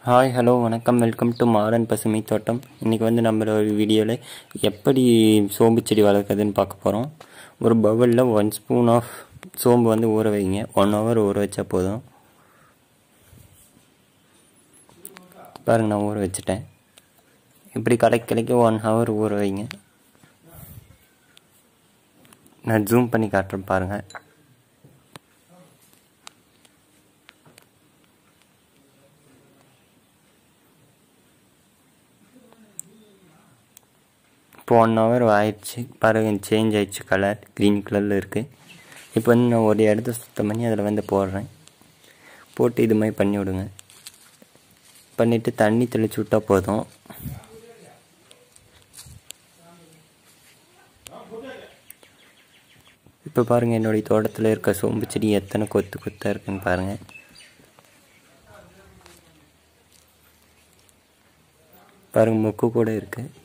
hi hello வணக்கம் welcome to Maran பசுமை தோட்டம் இன்றைக்கி வந்து நம்மளோட வீடியோவில் எப்படி சோம்பு செடி வளர்க்குறதுன்னு பார்க்க போகிறோம் ஒரு பவுலில் ஒன் ஸ்பூன் ஆஃப் சோம்பு வந்து ஊற வைங்க ஒன் ஹவர் ஊற வச்சா போதும் பாருங்க நான் ஊற வச்சுட்டேன் இப்படி கடைக்கு கடைக்கு ஒன் ஹவர் ஊற வைங்க நான் ஜூம் பண்ணி காட்டுறேன் பாருங்கள் இப்போ ஒன் ஹவர் ஆயிடுச்சு பாருங்க சேஞ்ச் ஆயிடுச்சு கலர் க்ரீன் கலரில் இருக்குது இப்போ வந்து நான் ஒரு இடத்த சுத்தம் பண்ணி அதில் வந்து போடுறேன் போட்டு இது மாதிரி பண்ணி விடுங்க பண்ணிவிட்டு தண்ணி தெளித்து விட்டால் போதும் இப்போ பாருங்கள் என்னுடைய தோட்டத்தில் இருக்க சோம்பு செடி எத்தனை கொத்து கொத்தாக இருக்குன்னு பாருங்கள் பாருங்கள் மொக்கு கூட இருக்குது